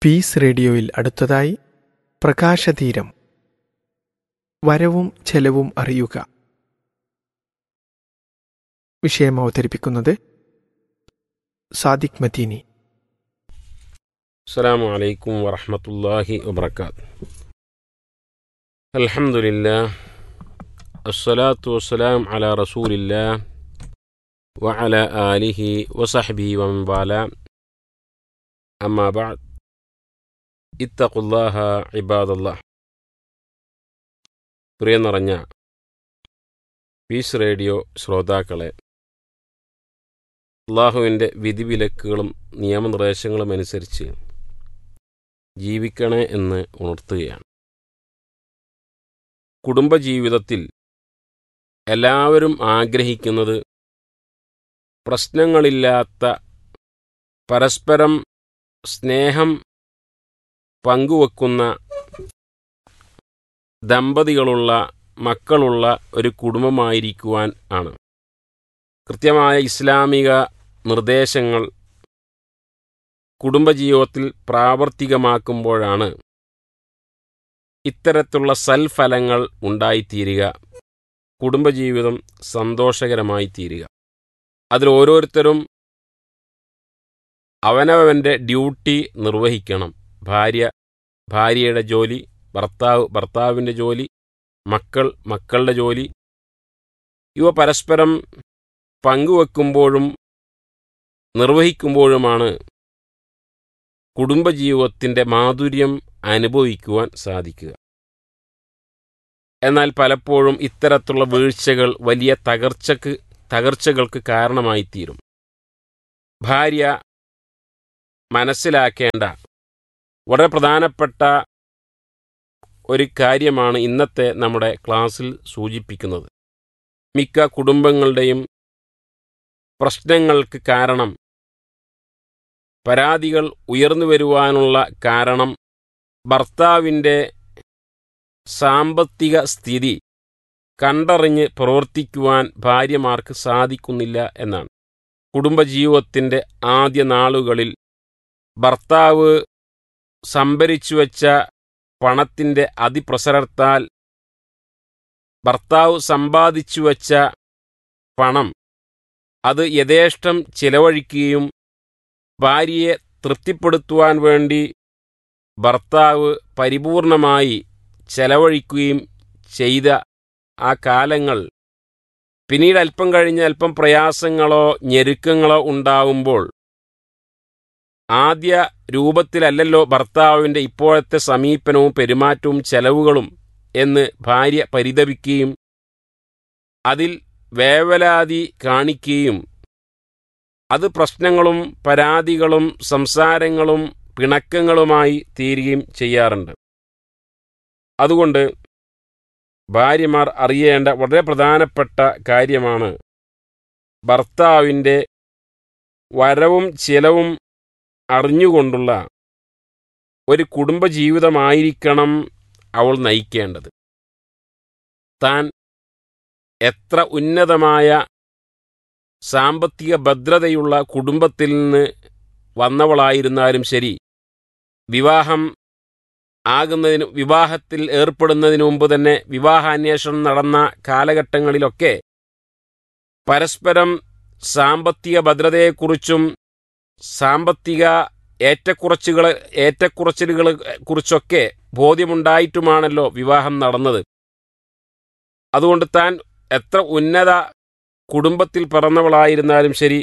piece റേഡിയോയിൽ അടുത്തതായി പ്രകാശതീരം വരവും ചെലവും അറിയുക വിഷയം അവതരിപ്പിക്കുന്നത് സാദിഖ് മദീനി السلام عليكم ورحمة الله وبركاته الحمد لله الصلاة والسلام على رسول الله وعلى آله وصحبه ومن والاه أما بعد اتقوا الله عباد الله പ്രിയ നിറഞ്ഞ പീസ് റേഡിയോ ശ്രോതാക്കളെ അള്ളാഹുവിൻ്റെ വിധിവിലക്കുകളും നിയമനിർദ്ദേശങ്ങളും അനുസരിച്ച് ജീവിക്കണേ എന്ന് ഉണർത്തുകയാണ് കുടുംബജീവിതത്തിൽ എല്ലാവരും ആഗ്രഹിക്കുന്നത് പ്രശ്നങ്ങളില്ലാത്ത പരസ്പരം സ്നേഹം പങ്കുവെക്കുന്ന ദമ്പതികളുള്ള മക്കളുള്ള ഒരു കുടുംബമായിരിക്കുവാൻ ആണ് കൃത്യമായ ഇസ്ലാമിക നിർദ്ദേശങ്ങൾ കുടുംബജീവിതത്തിൽ പ്രാവർത്തികമാക്കുമ്പോഴാണ് ഇത്തരത്തിലുള്ള സൽഫലങ്ങൾ ഉണ്ടായിത്തീരുക കുടുംബജീവിതം സന്തോഷകരമായി തീരുക അതിൽ ഓരോരുത്തരും അവനവൻ്റെ ഡ്യൂട്ടി നിർവഹിക്കണം ഭാര്യ ഭാര്യയുടെ ജോലി ഭർത്താവ് ഭർത്താവിൻ്റെ ജോലി മക്കൾ മക്കളുടെ ജോലി ഇവ പരസ്പരം പങ്കുവെക്കുമ്പോഴും നിർവഹിക്കുമ്പോഴുമാണ് കുടുംബജീവിതത്തിൻ്റെ മാധുര്യം അനുഭവിക്കുവാൻ സാധിക്കുക എന്നാൽ പലപ്പോഴും ഇത്തരത്തിലുള്ള വീഴ്ചകൾ വലിയ തകർച്ചക്ക് തകർച്ചകൾക്ക് കാരണമായിത്തീരും ഭാര്യ മനസ്സിലാക്കേണ്ട വളരെ പ്രധാനപ്പെട്ട ഒരു കാര്യമാണ് ഇന്നത്തെ നമ്മുടെ ക്ലാസ്സിൽ സൂചിപ്പിക്കുന്നത് മിക്ക കുടുംബങ്ങളുടെയും പ്രശ്നങ്ങൾക്ക് കാരണം പരാതികൾ ഉയർന്നു വരുവാനുള്ള കാരണം ഭർത്താവിൻ്റെ സാമ്പത്തിക സ്ഥിതി കണ്ടറിഞ്ഞ് പ്രവർത്തിക്കുവാൻ ഭാര്യമാർക്ക് സാധിക്കുന്നില്ല എന്നാണ് കുടുംബജീവിതത്തിൻ്റെ ആദ്യ നാളുകളിൽ ഭർത്താവ് സംഭരിച്ചു വച്ച പണത്തിൻ്റെ അതിപ്രസരത്താൽ ഭർത്താവ് സമ്പാദിച്ചു വച്ച പണം അത് യഥേഷ്ടം ചിലവഴിക്കുകയും ഭാര്യയെ തൃപ്തിപ്പെടുത്തുവാൻ വേണ്ടി ഭർത്താവ് പരിപൂർണമായി ചെലവഴിക്കുകയും ചെയ്ത ആ കാലങ്ങൾ പിന്നീട് അല്പം കഴിഞ്ഞ് അല്പം പ്രയാസങ്ങളോ ഞെരുക്കങ്ങളോ ഉണ്ടാവുമ്പോൾ ആദ്യ രൂപത്തിലല്ലല്ലോ ഭർത്താവിൻ്റെ ഇപ്പോഴത്തെ സമീപനവും പെരുമാറ്റവും ചെലവുകളും എന്ന് ഭാര്യ പരിതപിക്കുകയും അതിൽ വേവലാതി കാണിക്കുകയും അത് പ്രശ്നങ്ങളും പരാതികളും സംസാരങ്ങളും പിണക്കങ്ങളുമായി തീരുകയും ചെയ്യാറുണ്ട് അതുകൊണ്ട് ഭാര്യമാർ അറിയേണ്ട വളരെ പ്രധാനപ്പെട്ട കാര്യമാണ് ഭർത്താവിൻ്റെ വരവും ചിലവും അറിഞ്ഞുകൊണ്ടുള്ള ഒരു കുടുംബജീവിതമായിരിക്കണം അവൾ നയിക്കേണ്ടത് താൻ എത്ര ഉന്നതമായ സാമ്പത്തിക ഭദ്രതയുള്ള കുടുംബത്തിൽ നിന്ന് വന്നവളായിരുന്നാലും ശരി വിവാഹം ആകുന്നതിന് വിവാഹത്തിൽ ഏർപ്പെടുന്നതിന് മുമ്പ് തന്നെ വിവാഹാന്വേഷണം നടന്ന കാലഘട്ടങ്ങളിലൊക്കെ പരസ്പരം സാമ്പത്തിക ഭദ്രതയെക്കുറിച്ചും സാമ്പത്തിക ഏറ്റക്കുറച്ചുകളെ ഏറ്റക്കുറച്ചിലുകളെ കുറിച്ചൊക്കെ ബോധ്യമുണ്ടായിട്ടുമാണല്ലോ വിവാഹം നടന്നത് അതുകൊണ്ട് താൻ എത്ര ഉന്നത കുടുംബത്തിൽ പിറന്നവളായിരുന്നാലും ശരി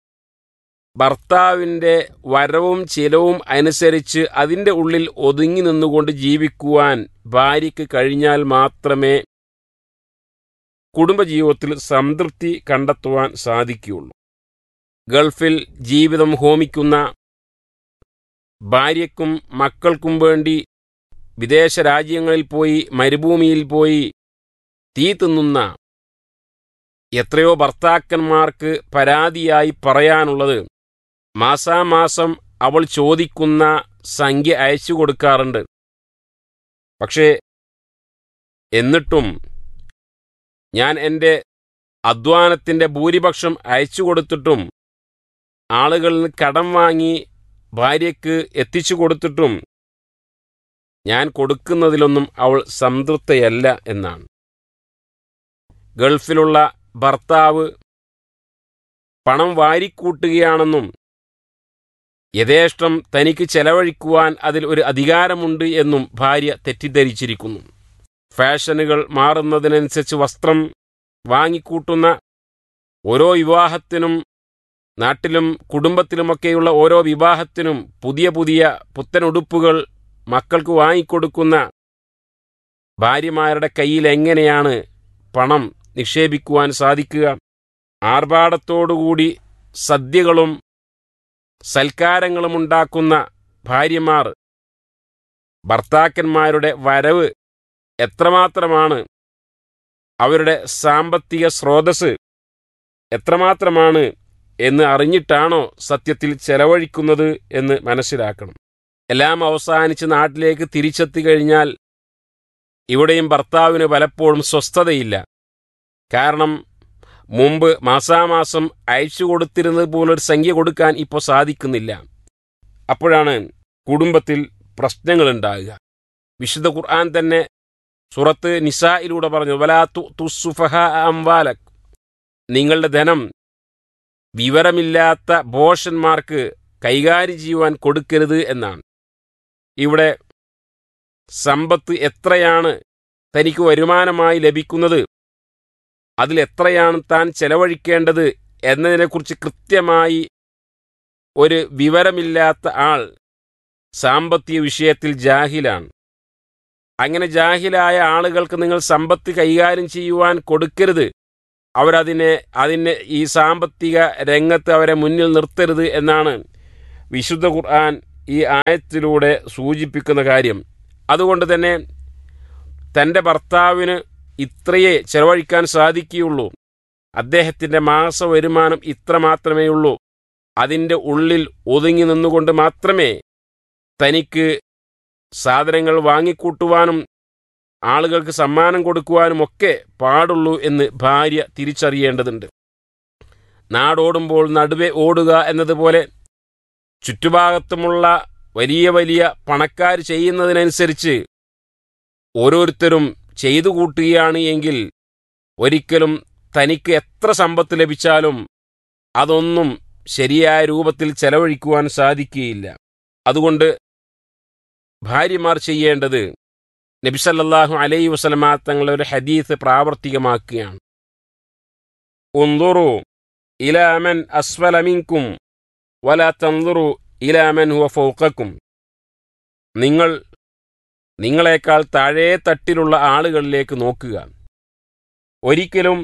ഭർത്താവിൻ്റെ വരവും ചിലവും അനുസരിച്ച് അതിൻ്റെ ഉള്ളിൽ ഒതുങ്ങി നിന്നുകൊണ്ട് ജീവിക്കുവാൻ ഭാര്യയ്ക്ക് കഴിഞ്ഞാൽ മാത്രമേ കുടുംബജീവിതത്തിൽ സംതൃപ്തി കണ്ടെത്തുവാൻ സാധിക്കുകയുള്ളൂ ഗൾഫിൽ ജീവിതം ഹോമിക്കുന്ന ഭാര്യയ്ക്കും മക്കൾക്കും വേണ്ടി വിദേശ രാജ്യങ്ങളിൽ പോയി മരുഭൂമിയിൽ പോയി തീ തിന്നുന്ന എത്രയോ ഭർത്താക്കന്മാർക്ക് പരാതിയായി പറയാനുള്ളത് മാസാമാസം അവൾ ചോദിക്കുന്ന സംഖ്യ അയച്ചു കൊടുക്കാറുണ്ട് പക്ഷേ എന്നിട്ടും ഞാൻ എൻ്റെ അധ്വാനത്തിൻ്റെ ഭൂരിപക്ഷം അയച്ചു കൊടുത്തിട്ടും ആളുകളിൽ നിന്ന് കടം വാങ്ങി ഭാര്യയ്ക്ക് എത്തിച്ചു കൊടുത്തിട്ടും ഞാൻ കൊടുക്കുന്നതിലൊന്നും അവൾ സംതൃപ്തയല്ല എന്നാണ് ഗൾഫിലുള്ള ഭർത്താവ് പണം വാരിക്കൂട്ടുകയാണെന്നും യഥേഷ്ടം തനിക്ക് ചെലവഴിക്കുവാൻ അതിൽ ഒരു അധികാരമുണ്ട് എന്നും ഭാര്യ തെറ്റിദ്ധരിച്ചിരിക്കുന്നു ഫാഷനുകൾ മാറുന്നതിനനുസരിച്ച് വസ്ത്രം വാങ്ങിക്കൂട്ടുന്ന ഓരോ വിവാഹത്തിനും നാട്ടിലും കുടുംബത്തിലുമൊക്കെയുള്ള ഓരോ വിവാഹത്തിനും പുതിയ പുതിയ പുത്തനുടുപ്പുകൾ മക്കൾക്ക് വാങ്ങിക്കൊടുക്കുന്ന ഭാര്യമാരുടെ കയ്യിൽ എങ്ങനെയാണ് പണം നിക്ഷേപിക്കുവാൻ സാധിക്കുക ആർഭാടത്തോടുകൂടി സദ്യകളും സൽക്കാരങ്ങളും ഉണ്ടാക്കുന്ന ഭാര്യമാർ ഭർത്താക്കന്മാരുടെ വരവ് എത്രമാത്രമാണ് അവരുടെ സാമ്പത്തിക സ്രോതസ് എത്രമാത്രമാണ് എന്ന് അറിഞ്ഞിട്ടാണോ സത്യത്തിൽ ചെലവഴിക്കുന്നത് എന്ന് മനസ്സിലാക്കണം എല്ലാം അവസാനിച്ച് നാട്ടിലേക്ക് തിരിച്ചെത്തി കഴിഞ്ഞാൽ ഇവിടെയും ഭർത്താവിന് പലപ്പോഴും സ്വസ്ഥതയില്ല കാരണം മുമ്പ് മാസാമാസം അയച്ചു കൊടുത്തിരുന്നത് പോലൊരു സംഖ്യ കൊടുക്കാൻ ഇപ്പോൾ സാധിക്കുന്നില്ല അപ്പോഴാണ് കുടുംബത്തിൽ പ്രശ്നങ്ങളുണ്ടാകുക വിശുദ്ധ ഖുർആൻ തന്നെ സുറത്ത് നിസായിലൂടെ പറഞ്ഞു വലാ തുസുഫഹ അംവാലക് നിങ്ങളുടെ ധനം വിവരമില്ലാത്ത ഭോഷന്മാർക്ക് കൈകാര്യം ചെയ്യുവാൻ കൊടുക്കരുത് എന്നാണ് ഇവിടെ സമ്പത്ത് എത്രയാണ് തനിക്ക് വരുമാനമായി ലഭിക്കുന്നത് അതിലെത്രയാണ് താൻ ചെലവഴിക്കേണ്ടത് എന്നതിനെക്കുറിച്ച് കൃത്യമായി ഒരു വിവരമില്ലാത്ത ആൾ സാമ്പത്തിക വിഷയത്തിൽ ജാഹിലാണ് അങ്ങനെ ജാഹിലായ ആളുകൾക്ക് നിങ്ങൾ സമ്പത്ത് കൈകാര്യം ചെയ്യുവാൻ കൊടുക്കരുത് അവരതിനെ അതിനെ ഈ സാമ്പത്തിക രംഗത്ത് അവരെ മുന്നിൽ നിർത്തരുത് എന്നാണ് വിശുദ്ധ ഖുർആൻ ഈ ആയത്തിലൂടെ സൂചിപ്പിക്കുന്ന കാര്യം അതുകൊണ്ട് തന്നെ തൻ്റെ ഭർത്താവിന് ഇത്രയേ ചെലവഴിക്കാൻ സാധിക്കുകയുള്ളൂ അദ്ദേഹത്തിൻ്റെ മാസ വരുമാനം ഇത്ര മാത്രമേ ഉള്ളൂ അതിൻ്റെ ഉള്ളിൽ ഒതുങ്ങി നിന്നുകൊണ്ട് മാത്രമേ തനിക്ക് സാധനങ്ങൾ വാങ്ങിക്കൂട്ടുവാനും ആളുകൾക്ക് സമ്മാനം കൊടുക്കുവാനും ഒക്കെ പാടുള്ളൂ എന്ന് ഭാര്യ തിരിച്ചറിയേണ്ടതുണ്ട് നാടോടുമ്പോൾ നടുവെ ഓടുക എന്നതുപോലെ ചുറ്റുഭാഗത്തുമുള്ള വലിയ വലിയ പണക്കാർ ചെയ്യുന്നതിനനുസരിച്ച് ഓരോരുത്തരും ചെയ്തു കൂട്ടുകയാണ് എങ്കിൽ ഒരിക്കലും തനിക്ക് എത്ര സമ്പത്ത് ലഭിച്ചാലും അതൊന്നും ശരിയായ രൂപത്തിൽ ചെലവഴിക്കുവാൻ സാധിക്കുകയില്ല അതുകൊണ്ട് ഭാര്യമാർ ചെയ്യേണ്ടത് നബിസല്ലാഹു അലൈ വസലമ തങ്ങളുടെ ഒരു ഹദീസ് പ്രാവർത്തികമാക്കുകയാണ് ഉന്തുറു ഇലാമൻ അസ്വലമിൻകും വല തന്തുറു ഇലാമൻ ഹുവ ഫൗക്കക്കും നിങ്ങൾ നിങ്ങളെക്കാൾ താഴേ തട്ടിലുള്ള ആളുകളിലേക്ക് നോക്കുക ഒരിക്കലും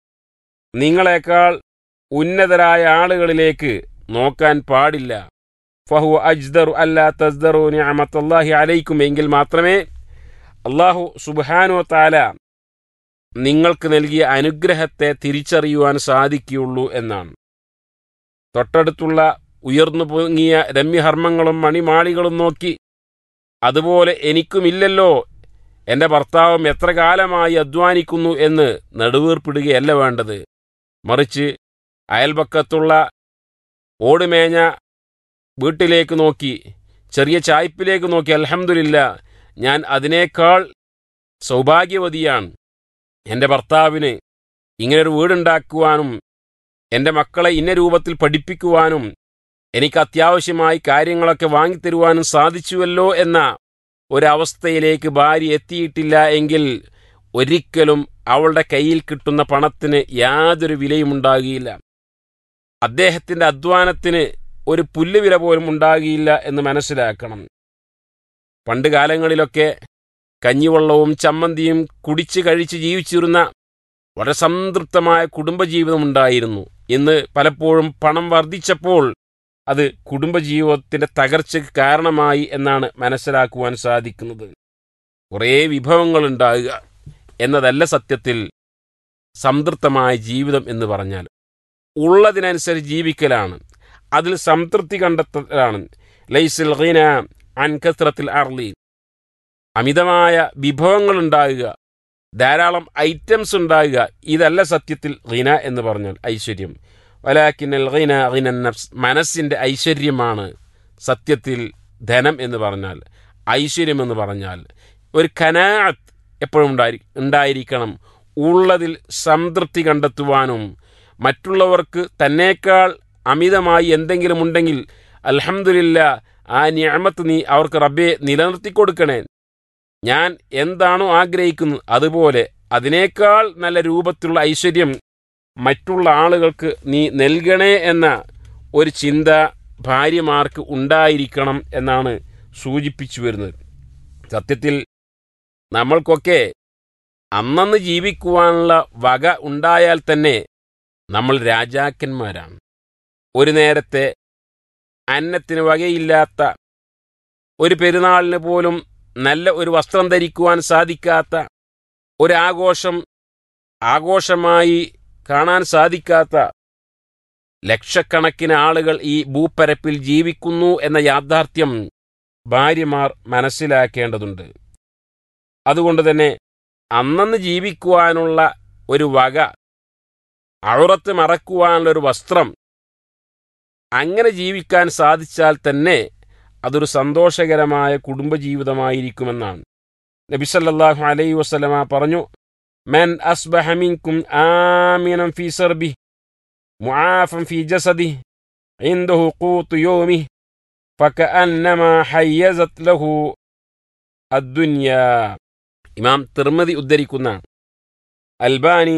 നിങ്ങളെക്കാൾ ഉന്നതരായ ആളുകളിലേക്ക് നോക്കാൻ പാടില്ല ഫഹു അജ്ദറു അല്ലാ തസ്ദറു നിഅമത്തല്ലാഹി അലൈക്കും എങ്കിൽ മാത്രമേ അള്ളാഹു സുബ്ഹാനു താല നിങ്ങൾക്ക് നൽകിയ അനുഗ്രഹത്തെ തിരിച്ചറിയുവാൻ സാധിക്കുകയുള്ളൂ എന്നാണ് തൊട്ടടുത്തുള്ള ഉയർന്നു പൊങ്ങിയ രമ്യഹർമ്മങ്ങളും മണിമാളികളും നോക്കി അതുപോലെ എനിക്കുമില്ലല്ലോ എൻ്റെ ഭർത്താവും എത്ര കാലമായി അധ്വാനിക്കുന്നു എന്ന് നെടുവീർപ്പിടുകയല്ല വേണ്ടത് മറിച്ച് അയൽപക്കത്തുള്ള ഓടുമേഞ്ഞ വീട്ടിലേക്ക് നോക്കി ചെറിയ ചായ്പിലേക്ക് നോക്കി അൽഹംദുലില്ല ഞാൻ അതിനേക്കാൾ സൗഭാഗ്യവതിയാണ് എൻ്റെ ഭർത്താവിന് ഇങ്ങനൊരു വീടുണ്ടാക്കുവാനും എൻ്റെ മക്കളെ ഇന്ന രൂപത്തിൽ പഠിപ്പിക്കുവാനും എനിക്ക് അത്യാവശ്യമായി കാര്യങ്ങളൊക്കെ വാങ്ങിത്തരുവാനും സാധിച്ചുവല്ലോ എന്ന ഒരവസ്ഥയിലേക്ക് ഭാര്യ എത്തിയിട്ടില്ല എങ്കിൽ ഒരിക്കലും അവളുടെ കയ്യിൽ കിട്ടുന്ന പണത്തിന് യാതൊരു വിലയും ഉണ്ടാകുകയില്ല അദ്ദേഹത്തിൻ്റെ അധ്വാനത്തിന് ഒരു പുല്ലുവില പോലും ഉണ്ടാകില്ല എന്ന് മനസ്സിലാക്കണം പണ്ട് കാലങ്ങളിലൊക്കെ കഞ്ഞിവെള്ളവും ചമ്മന്തിയും കുടിച്ച് കഴിച്ച് ജീവിച്ചിരുന്ന വളരെ സംതൃപ്തമായ കുടുംബജീവിതം ഉണ്ടായിരുന്നു ഇന്ന് പലപ്പോഴും പണം വർദ്ധിച്ചപ്പോൾ അത് കുടുംബജീവിതത്തിന്റെ തകർച്ചയ്ക്ക് കാരണമായി എന്നാണ് മനസ്സിലാക്കുവാൻ സാധിക്കുന്നത് കുറേ വിഭവങ്ങൾ ഉണ്ടാകുക എന്നതല്ല സത്യത്തിൽ സംതൃപ്തമായ ജീവിതം എന്ന് പറഞ്ഞാൽ ഉള്ളതിനനുസരിച്ച് ജീവിക്കലാണ് അതിൽ സംതൃപ്തി കണ്ടെത്തലാണ് ലൈസിൽ ഖീന അൻ കസ്രത്തിൽ അർലി അമിതമായ വിഭവങ്ങൾ ഉണ്ടാകുക ധാരാളം ഐറ്റംസ് ഉണ്ടാകുക ഇതല്ല സത്യത്തിൽ ഖീന എന്ന് പറഞ്ഞാൽ ഐശ്വര്യം വലാക്കിനൽ ഖീന ഖീന നഫ്സ് മനസ്സിൻ്റെ ഐശ്വര്യമാണ് സത്യത്തിൽ ധനം എന്ന് പറഞ്ഞാൽ ഐശ്വര്യം എന്ന് പറഞ്ഞാൽ ഒരു കനാത്ത് എപ്പോഴും ഉണ്ടായി ഉണ്ടായിരിക്കണം ഉള്ളതിൽ സംതൃപ്തി കണ്ടെത്തുവാനും മറ്റുള്ളവർക്ക് തന്നേക്കാൾ അമിതമായി എന്തെങ്കിലും ഉണ്ടെങ്കിൽ അൽഹംദുലില്ല ആ ഞാമത്ത് നീ അവർക്ക് റബ്ബെ നിലനിർത്തി കൊടുക്കണേ ഞാൻ എന്താണോ ആഗ്രഹിക്കുന്നത് അതുപോലെ അതിനേക്കാൾ നല്ല രൂപത്തിലുള്ള ഐശ്വര്യം മറ്റുള്ള ആളുകൾക്ക് നീ നൽകണേ എന്ന ഒരു ചിന്ത ഭാര്യമാർക്ക് ഉണ്ടായിരിക്കണം എന്നാണ് സൂചിപ്പിച്ചു വരുന്നത് സത്യത്തിൽ നമ്മൾക്കൊക്കെ അന്നന്ന് ജീവിക്കുവാനുള്ള വക ഉണ്ടായാൽ തന്നെ നമ്മൾ രാജാക്കന്മാരാണ് ഒരു നേരത്തെ അന്നത്തിന് വകയില്ലാത്ത ഒരു പെരുന്നാളിന് പോലും നല്ല ഒരു വസ്ത്രം ധരിക്കുവാൻ സാധിക്കാത്ത ഒരാഘോഷം ആഘോഷമായി കാണാൻ സാധിക്കാത്ത ലക്ഷക്കണക്കിന് ആളുകൾ ഈ ഭൂപ്പരപ്പിൽ ജീവിക്കുന്നു എന്ന യാഥാർത്ഥ്യം ഭാര്യമാർ മനസ്സിലാക്കേണ്ടതുണ്ട് അതുകൊണ്ട് തന്നെ അന്നന്ന് ജീവിക്കുവാനുള്ള ഒരു വക അഴുറത്ത് മറക്കുവാനുള്ള ഒരു വസ്ത്രം അങ്ങനെ ജീവിക്കാൻ സാധിച്ചാൽ തന്നെ അതൊരു സന്തോഷകരമായ കുടുംബജീവിതമായിരിക്കുമെന്നാണ് നബിസല്ലാഹു അലൈ വസ്ലമ പറഞ്ഞു മെൻ അസ്ബഹമിൻകും ആമിനം ഫി സർബി മുആഫൻ ഫി ജസദി عنده قوت يومه فكأنما حيزت له الدنيا ഇമാം തിർമതി ഉദ്ധരിക്കുന്ന അൽബാനി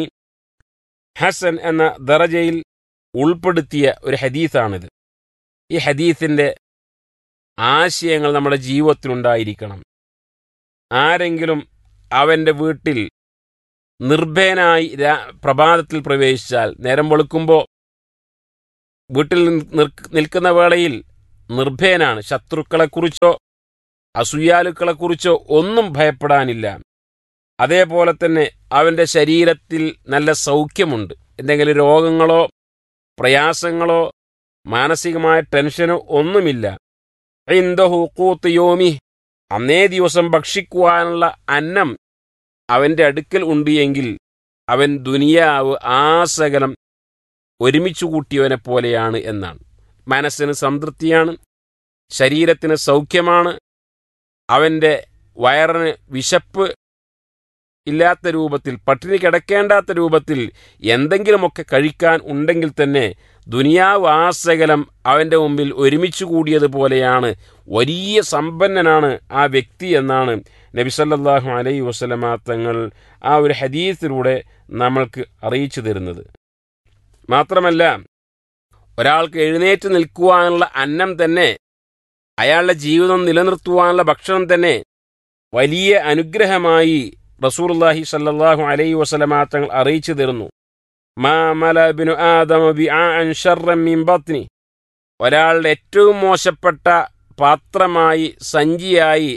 ഹസൻ എന്ന ദറജയിൽ ഉൾപ്പെടുത്തിയ ഒരു ഹദീസാണിത് ഈ ഹദീസിന്റെ ആശയങ്ങൾ നമ്മുടെ ജീവിതത്തിലുണ്ടായിരിക്കണം ആരെങ്കിലും അവന്റെ വീട്ടിൽ നിർഭയനായി രാ- പ്രഭാതത്തിൽ പ്രവേശിച്ചാൽ നേരം വെളുക്കുമ്പോൾ വീട്ടിൽ നിൽക്ക് നിൽക്കുന്ന വേളയിൽ നിർഭയനാണ് ശത്രുക്കളെക്കുറിച്ചോ അസൂയാലുക്കളെക്കുറിച്ചോ ഒന്നും ഭയപ്പെടാനില്ല അതേപോലെ തന്നെ അവന്റെ ശരീരത്തിൽ നല്ല സൗഖ്യമുണ്ട് എന്തെങ്കിലും രോഗങ്ങളോ പ്രയാസങ്ങളോ മാനസികമായ ടെൻഷനോ ഒന്നുമില്ല ഇന്ദഹു ഖൂത്ത് യോമി അന്നേ ദിവസം ഭക്ഷിക്കുവാനുള്ള അന്നം അവന്റെ അടുക്കൽ ഉണ്ട് എങ്കിൽ അവൻ ദുനിയാവ് ആസകലം ഒരുമിച്ചു കൂട്ടിയവനെ പോലെയാണ് എന്നാണ് മനസ്സിന് സംതൃപ്തിയാണ് ശരീരത്തിന് സൗഖ്യമാണ് അവന്റെ വയറിന് വിശപ്പ് ഇല്ലാത്ത രൂപത്തിൽ പട്ടിണി കിടക്കേണ്ടാത്ത രൂപത്തിൽ എന്തെങ്കിലുമൊക്കെ കഴിക്കാൻ ഉണ്ടെങ്കിൽ തന്നെ ദുനിയാവ് ആസകലം അവന്റെ മുമ്പിൽ ഒരുമിച്ച് കൂടിയതുപോലെയാണ് വലിയ സമ്പന്നനാണ് ആ വ്യക്തി എന്നാണ് നബിസല്ലാഹു അലൈ വസ്ലമാ തങ്ങൾ ആ ഒരു ഹദീസിലൂടെ നമ്മൾക്ക് അറിയിച്ചു തരുന്നത് മാത്രമല്ല ഒരാൾക്ക് എഴുന്നേറ്റ് നിൽക്കുവാനുള്ള അന്നം തന്നെ അയാളുടെ ജീവിതം നിലനിർത്തുവാനുള്ള ഭക്ഷണം തന്നെ വലിയ അനുഗ്രഹമായി റസൂർല്ലാഹി സല്ലാഹു അലൈ വസലമാ തങ്ങൾ അറിയിച്ചു തരുന്നു മാ മലബിനു ആദമ ബിആഅൻ ശർറൻ മിൻ ബത്നി ഒരാളുടെ ഏറ്റവും മോശപ്പെട്ട പാത്രമായി സഞ്ചിയായി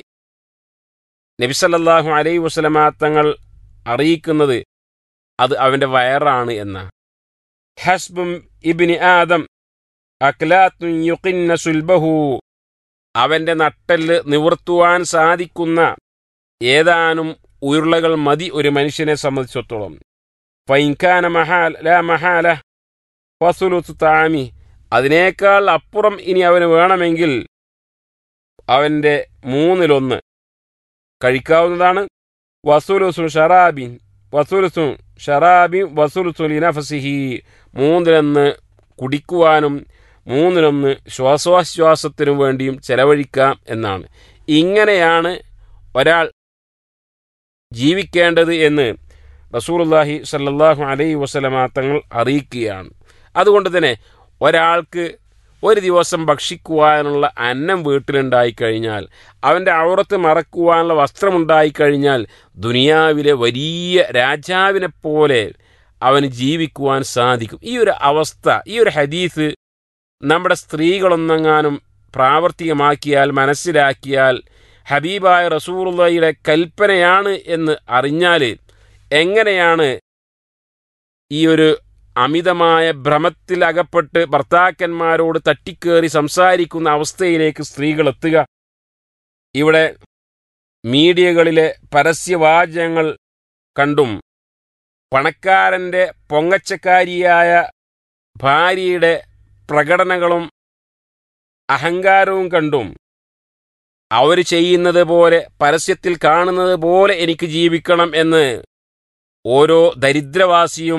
നബിസല്ലാഹു അലൈ വസലമാ തങ്ങൾ അറിയിക്കുന്നത് അത് അവന്റെ വയറാണ് എന്ന ഹസ്ബും ഇബിനി ആദം അക്ലാത്തുൻ യുഖിന്ന സുൽബഹു അവന്റെ നട്ടെല്ല് നിവർത്തുവാൻ സാധിക്കുന്ന ഏതാനും ഉരുളകൾ മതി ഒരു മനുഷ്യനെ സംബന്ധിച്ചിടത്തോളം ഫൈൻഖാന മഹാൽ ലാ മഹാല ഫസുലുത്ത് താമി അതിനേക്കാൾ അപ്പുറം ഇനി അവന് വേണമെങ്കിൽ അവന്റെ മൂന്നിലൊന്ന് കഴിക്കാവുന്നതാണ് വസുലുസു ഷറാബിൻ വസുലുസു ഷറാബിൻ വസുലുസു ലിനഫസിഹി മൂന്നിലൊന്ന് കുടിക്കുവാനും മൂന്നിലൊന്ന് ശ്വാസോച്ഛ്വാസത്തിനും വേണ്ടിയും ചെലവഴിക്കാം എന്നാണ് ഇങ്ങനെയാണ് ഒരാൾ ജീവിക്കേണ്ടത് എന്ന് റസൂലുള്ളാഹി സല്ലല്ലാഹു അലൈഹി വസല്ലമ തങ്ങൾ അറിയിക്കുകയാണ് അതുകൊണ്ട് തന്നെ ഒരാൾക്ക് ഒരു ദിവസം ഭക്ഷിക്കുവാനുള്ള അന്നം വീട്ടിലുണ്ടായിക്കഴിഞ്ഞാൽ അവൻ്റെ ഔറത്ത് മറക്കുവാനുള്ള വസ്ത്രമുണ്ടായിക്കഴിഞ്ഞാൽ ദുനിയാവിലെ വലിയ രാജാവിനെ പോലെ അവന് ജീവിക്കുവാൻ സാധിക്കും ഈ ഒരു അവസ്ഥ ഈ ഒരു ഹദീസ് നമ്മുടെ സ്ത്രീകളൊന്നെങ്ങാനും പ്രാവർത്തികമാക്കിയാൽ മനസ്സിലാക്കിയാൽ ഹബീബായ റസൂറുള്ളയുടെ കൽപ്പനയാണ് എന്ന് അറിഞ്ഞാൽ എങ്ങനെയാണ് ഈ ഒരു അമിതമായ ഭ്രമത്തിൽ അകപ്പെട്ട് ഭർത്താക്കന്മാരോട് തട്ടിക്കേറി സംസാരിക്കുന്ന അവസ്ഥയിലേക്ക് സ്ത്രീകൾ എത്തുക ഇവിടെ മീഡിയകളിലെ പരസ്യവാചകങ്ങൾ കണ്ടും പണക്കാരന്റെ പൊങ്ങച്ചക്കാരിയായ ഭാര്യയുടെ പ്രകടനങ്ങളും അഹങ്കാരവും കണ്ടും അവർ ചെയ്യുന്നത് പോലെ പരസ്യത്തിൽ കാണുന്നത് പോലെ എനിക്ക് ജീവിക്കണം എന്ന് ഓരോ ദരിദ്രവാസിയും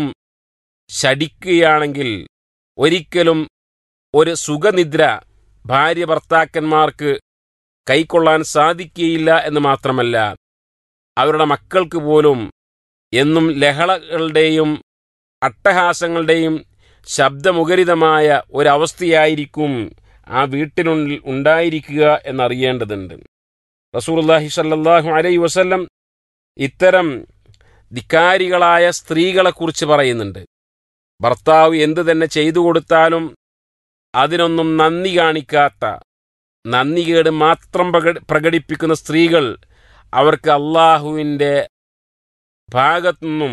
ശടിക്കുകയാണെങ്കിൽ ഒരിക്കലും ഒരു സുഖനിദ്ര ഭാര്യ ഭർത്താക്കന്മാർക്ക് കൈക്കൊള്ളാൻ സാധിക്കുകയില്ല എന്ന് മാത്രമല്ല അവരുടെ മക്കൾക്ക് പോലും എന്നും ലഹളകളുടെയും അട്ടഹാസങ്ങളുടെയും ശബ്ദമുഖരിതമായ ഒരവസ്ഥയായിരിക്കും ആ വീട്ടിനുള്ളിൽ ഉണ്ടായിരിക്കുക എന്നറിയേണ്ടതുണ്ട് റസൂർല്ലാഹി സല്ലാഹു അലൈ വസല്ലം ഇത്തരം ധിക്കാരികളായ സ്ത്രീകളെക്കുറിച്ച് പറയുന്നുണ്ട് ഭർത്താവ് എന്തു തന്നെ ചെയ്തു കൊടുത്താലും അതിനൊന്നും നന്ദി കാണിക്കാത്ത നന്ദികേട് മാത്രം പ്രക- പ്രകടിപ്പിക്കുന്ന സ്ത്രീകൾ അവർക്ക് അള്ളാഹുവിൻ്റെ ഭാഗത്തുനിന്നും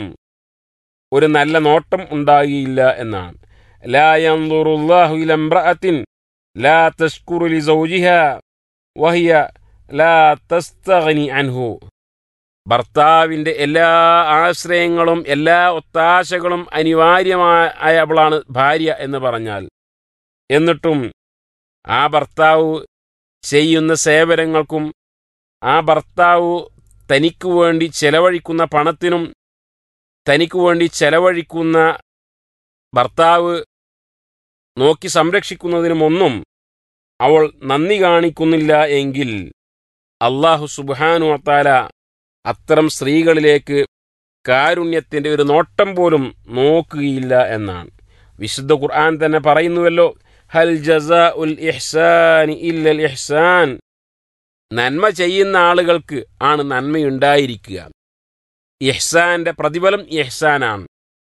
ഒരു നല്ല നോട്ടം ഉണ്ടാകിയില്ല എന്നാണ് ലാ യൻദുറുല്ലാഹു ഇല ഇംറഅത്തിൻ ലാ തഷ്കുറു ലിസൗജിഹ വഹിയ ലാ തസ്തഗ്നി അൻഹു ഭർത്താവിൻ്റെ എല്ലാ ആശ്രയങ്ങളും എല്ലാ ഒത്താശകളും അനിവാര്യമായവളാണ് ഭാര്യ എന്ന് പറഞ്ഞാൽ എന്നിട്ടും ആ ഭർത്താവ് ചെയ്യുന്ന സേവനങ്ങൾക്കും ആ ഭർത്താവ് തനിക്ക് വേണ്ടി ചെലവഴിക്കുന്ന പണത്തിനും തനിക്ക് വേണ്ടി ചെലവഴിക്കുന്ന ഭർത്താവ് നോക്കി സംരക്ഷിക്കുന്നതിനുമൊന്നും അവൾ നന്ദി കാണിക്കുന്നില്ല എങ്കിൽ അള്ളാഹു സുബാനു അത്താല അത്തരം സ്ത്രീകളിലേക്ക് കാരുണ്യത്തിൻ്റെ ഒരു നോട്ടം പോലും നോക്കുകയില്ല എന്നാണ് വിശുദ്ധ ഖുർആൻ തന്നെ പറയുന്നുവല്ലോ ഹൽ ജസാ ഉൽ ഇഹ്സാനി ഇല്ലൽ ഇഹ്സാൻ നന്മ ചെയ്യുന്ന ആളുകൾക്ക് ആണ് നന്മയുണ്ടായിരിക്കുക ഇഹ്സാന്റെ പ്രതിഫലം ഇഹ്സാനാണ്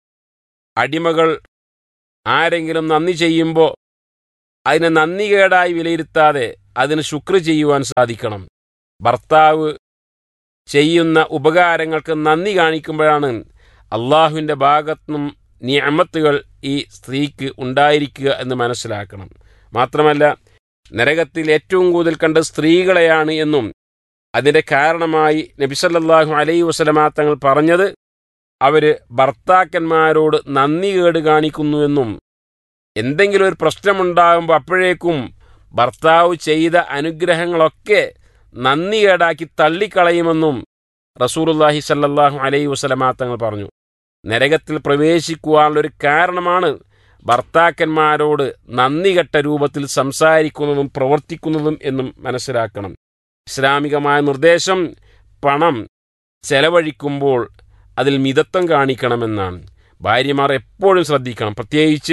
അടിമകൾ ആരെങ്കിലും നന്ദി ചെയ്യുമ്പോൾ അതിനെ നന്ദികേടായി വിലയിരുത്താതെ അതിന് ശുക്ർ ചെയ്യുവാൻ സാധിക്കണം ഭർത്താവ് ചെയ്യുന്ന ഉപകാരങ്ങൾക്ക് നന്ദി കാണിക്കുമ്പോഴാണ് അള്ളാഹുവിൻ്റെ ഭാഗത്തുനിന്നും നിയമത്തുകൾ ഈ സ്ത്രീക്ക് ഉണ്ടായിരിക്കുക എന്ന് മനസ്സിലാക്കണം മാത്രമല്ല നരകത്തിൽ ഏറ്റവും കൂടുതൽ കണ്ട സ്ത്രീകളെയാണ് എന്നും അതിൻ്റെ കാരണമായി നബിസല്ലാഹു അലൈ വസലമാ തങ്ങൾ പറഞ്ഞത് അവര് ഭർത്താക്കന്മാരോട് നന്ദി കേട് കാണിക്കുന്നുവെന്നും എന്തെങ്കിലും ഒരു പ്രശ്നമുണ്ടാകുമ്പോൾ അപ്പോഴേക്കും ഭർത്താവ് ചെയ്ത അനുഗ്രഹങ്ങളൊക്കെ നന്ദി കേടാക്കി തള്ളിക്കളയുമെന്നും റസൂലുല്ലാഹി സല്ലല്ലാഹു അലൈഹി വസലമാ തങ്ങൾ പറഞ്ഞു നരകത്തിൽ പ്രവേശിക്കുവാനുള്ളൊരു കാരണമാണ് ഭർത്താക്കന്മാരോട് നന്ദി കെട്ട രൂപത്തിൽ സംസാരിക്കുന്നതും പ്രവർത്തിക്കുന്നതും എന്നും മനസ്സിലാക്കണം ഇസ്ലാമികമായ നിർദ്ദേശം പണം ചെലവഴിക്കുമ്പോൾ അതിൽ മിതത്വം കാണിക്കണമെന്നാണ് ഭാര്യമാർ എപ്പോഴും ശ്രദ്ധിക്കണം പ്രത്യേകിച്ച്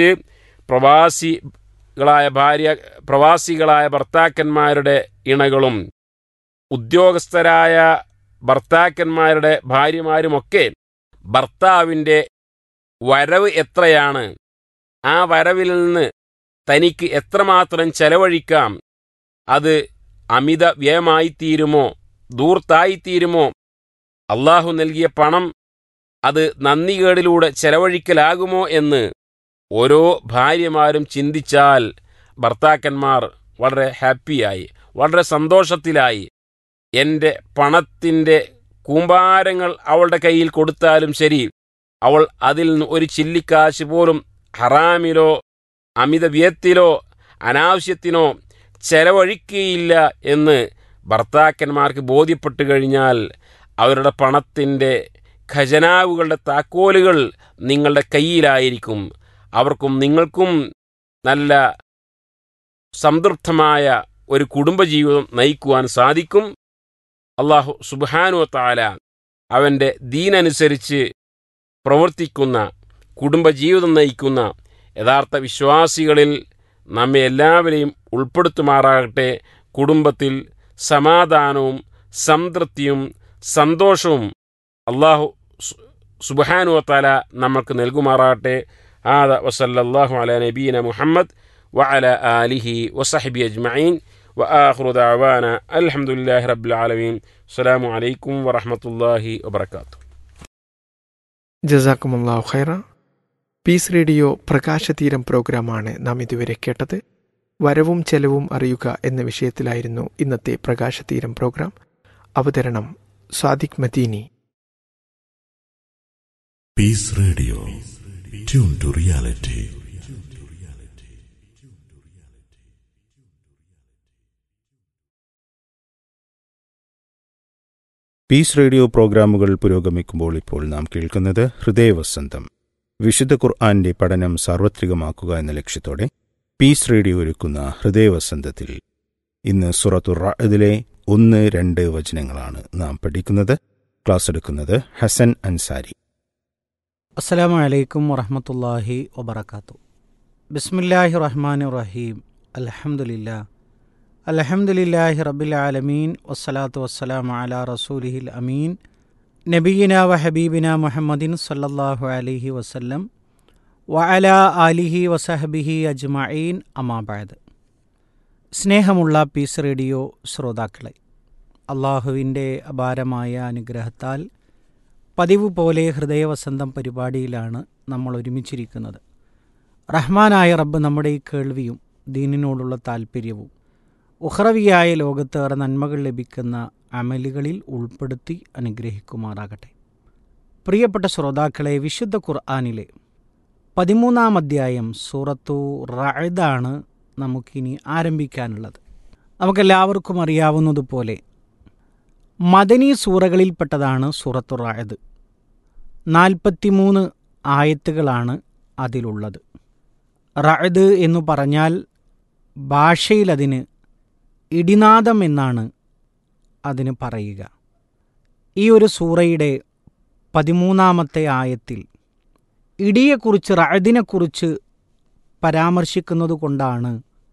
പ്രവാസികളായ ഭാര്യ പ്രവാസികളായ ഭർത്താക്കന്മാരുടെ ഇണകളും ഉദ്യോഗസ്ഥരായ ഭർത്താക്കന്മാരുടെ ഭാര്യമാരുമൊക്കെ ഭർത്താവിൻ്റെ വരവ് എത്രയാണ് ആ വരവിൽ നിന്ന് തനിക്ക് എത്രമാത്രം ചെലവഴിക്കാം അത് അമിത വ്യയമായിത്തീരുമോ ദൂർത്തായിത്തീരുമോ അള്ളാഹു നൽകിയ പണം അത് നന്ദികേടിലൂടെ ചെലവഴിക്കലാകുമോ എന്ന് ഓരോ ഭാര്യമാരും ചിന്തിച്ചാൽ ഭർത്താക്കന്മാർ വളരെ ഹാപ്പിയായി വളരെ സന്തോഷത്തിലായി എൻ്റെ പണത്തിൻ്റെ കൂമ്പാരങ്ങൾ അവളുടെ കയ്യിൽ കൊടുത്താലും ശരി അവൾ അതിൽ നിന്ന് ഒരു ചില്ലിക്കാശ് പോലും ഹറാമിലോ അമിത വ്യയത്തിലോ അനാവശ്യത്തിനോ ചെലവഴിക്കുകയില്ല എന്ന് ഭർത്താക്കന്മാർക്ക് ബോധ്യപ്പെട്ടു കഴിഞ്ഞാൽ അവരുടെ പണത്തിൻ്റെ ഖജനാവുകളുടെ താക്കോലുകൾ നിങ്ങളുടെ കയ്യിലായിരിക്കും അവർക്കും നിങ്ങൾക്കും നല്ല സംതൃപ്തമായ ഒരു കുടുംബജീവിതം നയിക്കുവാൻ സാധിക്കും അള്ളാഹു സുബാനു താല അവൻ്റെ ദീനനുസരിച്ച് പ്രവർത്തിക്കുന്ന കുടുംബജീവിതം നയിക്കുന്ന യഥാർത്ഥ വിശ്വാസികളിൽ നമ്മെ എല്ലാവരെയും ഉൾപ്പെടുത്തുമാറാകട്ടെ കുടുംബത്തിൽ സമാധാനവും സംതൃപ്തിയും സന്തോഷവും അള്ളാഹു സുബാനു താല നമ്മൾക്ക് നൽകുമാറാകട്ടെ ആദ വസല്ലാഹു അല നബീന മുഹമ്മദ് وعلى آله وصحبه أجمعين وآخر دعوانا الحمد لله رب العالمين السلام عليكم ورحمة الله وبركاته ജസാക്കുമുല്ലാഹു ഖൈറ പീസ് റേഡിയോ പ്രകാശതീരം പ്രോഗ്രാമാണ് നാം ഇതുവരെ കേട്ടത് വരവും ചെലവും അറിയുക എന്ന വിഷയത്തിലായിരുന്നു ഇന്നത്തെ പ്രകാശതീരം പ്രോഗ്രാം അവതരണം Sadiq Madani peace radio tune to reality peace radio പ്രോഗ്രാമുകൾ പുരോഗമിക്കുമ്പോൾ ഇപ്പോൾ നാം കേൾക്കുന്നത് ഹൃദയവസന്തം വിശുദ്ധ ഖുർആന്റെ പഠനം സാർവത്രികമാക്കുക എന്ന ലക്ഷ്യത്തോടെ പീസ് റേഡിയോ ഒരുക്കുന്ന ഹൃദയവസന്തത്തിൽ ഇന്ന് സുറത്തുർ റഅദിലെ ഒന്ന് രണ്ട് വചനങ്ങളാണ് നാം പഠിക്കുന്നത് ക്ലാസ് എടുക്കുന്നത് ഹസൻ അൻസാരി അസ്സലാമു അലൈക്കും വറഹമത്തല്ലാഹി വബർക്കാത്തു ബിസ്മില്ലാഹി റഹ്മാൻ റഹീം അൽഹംദുലില്ലാ അൽഹംദുലില്ലാഹി റബ്ബിൽ ആലമീൻ വസ്സലാത്തു വസ്സലാമു അലാ റസൂലിഹിൽ അമീൻ നബീന വ ഹബീബിന മുഹമ്മദിൻ സല്ലല്ലാഹു അലൈഹി വസല്ലം വ അലാ ആലിഹി വസഹബിഹി അജ്മഈൻ അമാബാദ് സ്നേഹമുള്ള പീസ് റേഡിയോ ശ്രോതാക്കളെ അള്ളാഹുവിൻ്റെ അപാരമായ അനുഗ്രഹത്താൽ പതിവ് പോലെ ഹൃദയവസന്തം പരിപാടിയിലാണ് നമ്മൾ ഒരുമിച്ചിരിക്കുന്നത് റഹ്മാനായ റബ്ബ് നമ്മുടെ ഈ കേൾവിയും ദീനിനോടുള്ള താൽപ്പര്യവും ഉഹ്റവിയായ ലോകത്തേറെ നന്മകൾ ലഭിക്കുന്ന അമലുകളിൽ ഉൾപ്പെടുത്തി അനുഗ്രഹിക്കുമാറാകട്ടെ പ്രിയപ്പെട്ട ശ്രോതാക്കളെ വിശുദ്ധ ഖുർആാനിലെ പതിമൂന്നാം അധ്യായം സൂറത്തു റഅദാണ് നമുക്കിനി ആരംഭിക്കാനുള്ളത് നമുക്കെല്ലാവർക്കും അറിയാവുന്നതുപോലെ മദനി സൂറകളിൽപ്പെട്ടതാണ് സൂറത്തു റായത് നാൽപ്പത്തിമൂന്ന് ആയത്തുകളാണ് അതിലുള്ളത് റഅദ് എന്നു പറഞ്ഞാൽ ഭാഷയിലതിന് ഇടിനാദം എന്നാണ് അതിന് പറയുക ഈ ഒരു സൂറയുടെ പതിമൂന്നാമത്തെ ആയത്തിൽ ഇടിയെക്കുറിച്ച് റഅദിനെക്കുറിച്ച് പരാമർശിക്കുന്നത് കൊണ്ടാണ്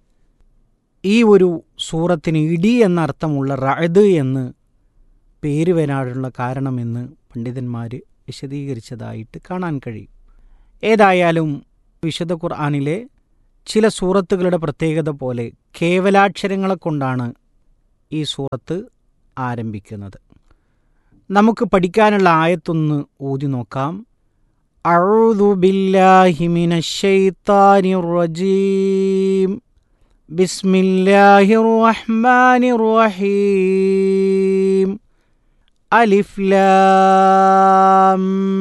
ഈ ഒരു സൂറത്തിന് ഇടി എന്നർത്ഥമുള്ള റഅദ് എന്ന് പേര് വരാനുള്ള കാരണമെന്ന് പണ്ഡിതന്മാർ വിശദീകരിച്ചതായിട്ട് കാണാൻ കഴിയും ഏതായാലും വിശുദ്ധ ഖുർആാനിലെ ചില സൂറത്തുകളുടെ പ്രത്യേകത പോലെ കേവലാക്ഷരങ്ങളെ കൊണ്ടാണ് ഈ സൂറത്ത് ആരംഭിക്കുന്നത് നമുക്ക് പഠിക്കാനുള്ള ആയത്തൊന്ന് ഊതി നോക്കാം അഴുതു റജീം ബിസ്മില്ലാഹിർ റഹ്മാനിർ റഹീം അലിഫ് ലാം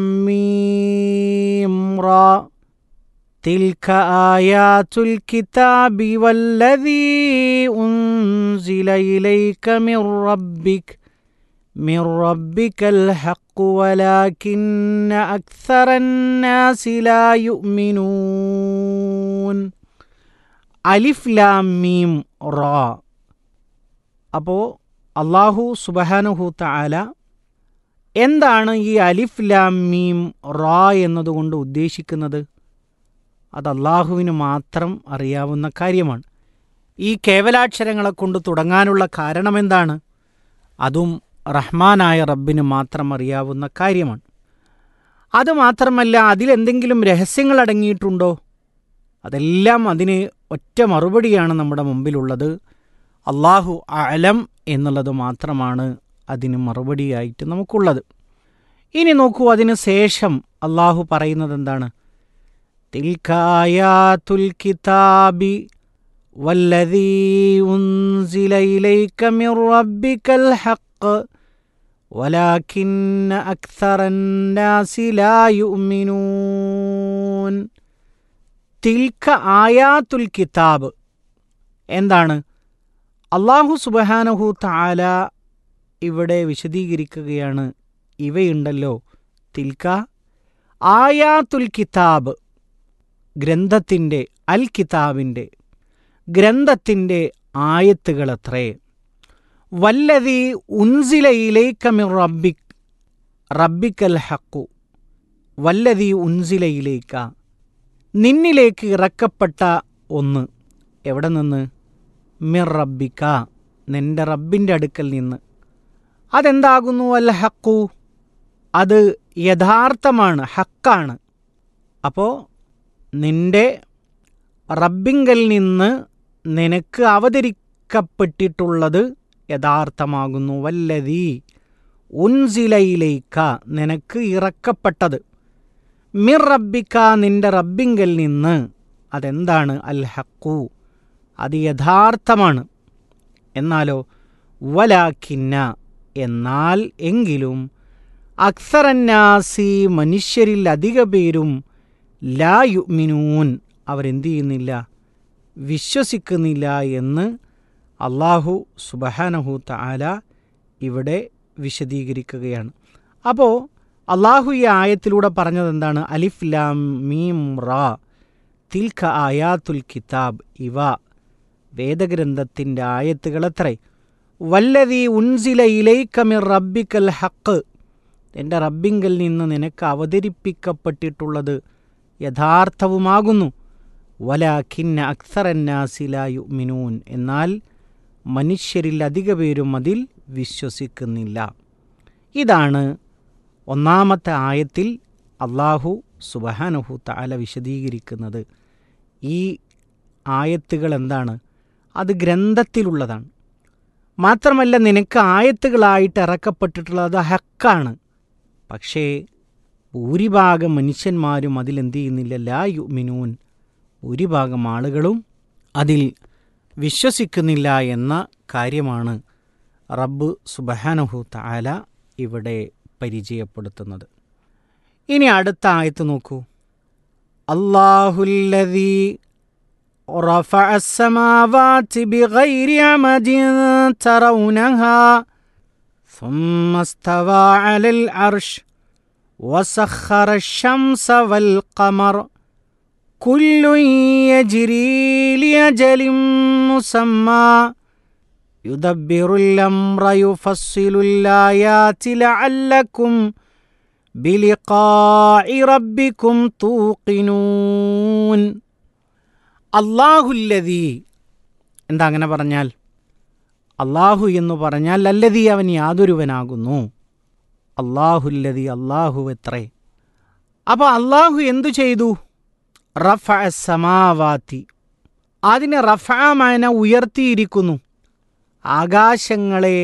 മീം റാ تلك آيات الكتاب والذي أنزل إليك من ربك من ربك الحق ولكن أكثر الناس لا يؤمنون അലിഫ് ലാം മീം റാ അപ്പോൾ അള്ളാഹു സുബഹാനുഹു താല എന്താണ് ഈ അലിഫ് ലാം മീം റാ എന്നതുകൊണ്ട് ഉദ്ദേശിക്കുന്നത് അത് അള്ളാഹുവിന് മാത്രം അറിയാവുന്ന കാര്യമാണ് ഈ കേവലാക്ഷരങ്ങളെ കൊണ്ട് തുടങ്ങാനുള്ള കാരണമെന്താണ് അതും റഹ്മാനായ റബ്ബിന് മാത്രം അറിയാവുന്ന കാര്യമാണ് അത് മാത്രമല്ല അതിലെന്തെങ്കിലും രഹസ്യങ്ങൾ അടങ്ങിയിട്ടുണ്ടോ അതെല്ലാം അതിന് ഒറ്റ മറുപടിയാണ് നമ്മുടെ മുമ്പിലുള്ളത് അള്ളാഹു അലം എന്നുള്ളത് മാത്രമാണ് അതിന് മറുപടിയായിട്ട് നമുക്കുള്ളത് ഇനി നോക്കൂ അതിന് ശേഷം അള്ളാഹു പറയുന്നത് എന്താണ് തിൽക്കായാത്തുൽ കിതാബി والذي أنزل إليك من ربك الحق ولكن أكثر الناس لا يؤمنون തിൽക്ക ആയാത്തുൽ കിതാബ് എന്താണ് അള്ളാഹു സുബഹാനഹു താല ഇവിടെ വിശദീകരിക്കുകയാണ് ഇവയുണ്ടല്ലോ തിൽക്ക ആയാത്തുൽ കിതാബ് ഗ്രന്ഥത്തിൻ്റെ അൽ കിതാബിൻ്റെ ഗ്രന്ഥത്തിൻ്റെ ആയത്തുകളത്രേ വല്ലതി ഉൻസിലയിലേക്കമിർ റബ്ബിക് റബ്ബിക്കൽ ഹക്കു വല്ലതി ഉൻസിലയിലേക്ക നിന്നിലേക്ക് ഇറക്കപ്പെട്ട ഒന്ന് എവിടെ നിന്ന് മിർ റബ്ബിക്ക നിന്റെ റബ്ബിൻ്റെ അടുക്കൽ നിന്ന് അതെന്താകുന്നു അൽ ഹക്കു അത് യഥാർത്ഥമാണ് ഹക്കാണ് അപ്പോൾ നിന്റെ റബ്ബിങ്കൽ നിന്ന് നിനക്ക് അവതരിക്കപ്പെട്ടിട്ടുള്ളത് യഥാർത്ഥമാകുന്നു വല്ലതീ ഉൻസിലയിലേക്ക നിനക്ക് ഇറക്കപ്പെട്ടത് മിർ റബ്ബിക്ക നിന്റെ റബ്ബിങ്കൽ നിന്ന് അതെന്താണ് അൽ ഹക്കു അത് യഥാർത്ഥമാണ് എന്നാലോ വലാഖിന്ന എന്നാൽ എങ്കിലും അക്സറന്നാസി മനുഷ്യരിൽ അധിക പേരും ലാ യുമിനൂൻ അവരെന്ത് ചെയ്യുന്നില്ല വിശ്വസിക്കുന്നില്ല എന്ന് അള്ളാഹു സുബഹാനഹു താല ഇവിടെ വിശദീകരിക്കുകയാണ് അപ്പോൾ അള്ളാഹു ഈ ആയത്തിലൂടെ പറഞ്ഞത് എന്താണ് അലിഫ് ലാം മീം റാ തിൽഖ ആയാത്തുൽ കിതാബ് ഇവ വേദഗ്രന്ഥത്തിൻ്റെ ആയത്തുകളത്രേ വല്ലതി ഉൻസില ഇലൈക്കമിർ റബ്ബിക്കൽ ഹക്ക് എൻ്റെ റബ്ബിങ്കൽ നിന്ന് നിനക്ക് അവതരിപ്പിക്കപ്പെട്ടിട്ടുള്ളത് യഥാർത്ഥവുമാകുന്നു വലാഖിന്ന അക്സറന്നാസിലായു മിനൂൻ എന്നാൽ മനുഷ്യരിൽ അധിക പേരും അതിൽ വിശ്വസിക്കുന്നില്ല ഇതാണ് ഒന്നാമത്തെ ആയത്തിൽ അള്ളാഹു സുബഹാനഹു താല വിശദീകരിക്കുന്നത് ഈ ആയത്തുകൾ എന്താണ് അത് ഗ്രന്ഥത്തിലുള്ളതാണ് മാത്രമല്ല നിനക്ക് ആയത്തുകളായിട്ട് ഇറക്കപ്പെട്ടിട്ടുള്ളത് ഹക്കാണ് പക്ഷേ ഭൂരിഭാഗം മനുഷ്യന്മാരും അതിലെന്ത് ചെയ്യുന്നില്ല ലാ യുമിനൂൻ ഭൂരിഭാഗം ആളുകളും അതിൽ വിശ്വസിക്കുന്നില്ല എന്ന കാര്യമാണ് റബ്ബ് സുബഹാനഹു താല ഇവിടെ പരിചയപ്പെടുത്തുന്നത് ഇനി അടുത്ത ആയത്ത് നോക്കൂ അള്ളാഹുല്ലദീ رفع السماوات بغير عمد ترونها ثم استوى على العرش وسخر الشمس والقمر كل يجري لأجل مسمى يدبر الأمر يفصل الآيات لعلكم بلقاء ربكم توقنون അള്ളാഹുല്ലതി എന്താ അങ്ങനെ പറഞ്ഞാൽ അള്ളാഹു എന്ന് പറഞ്ഞാൽ അല്ലതി അവൻ യാതൊരുവനാകുന്നു അള്ളാഹുല്ലതി അള്ളാഹു എത്രേ അപ്പോൾ അള്ളാഹു എന്തു ചെയ്തു റഫ സമാവാത്തി അതിനെ റഫാമന ഉയർത്തിയിരിക്കുന്നു ആകാശങ്ങളെ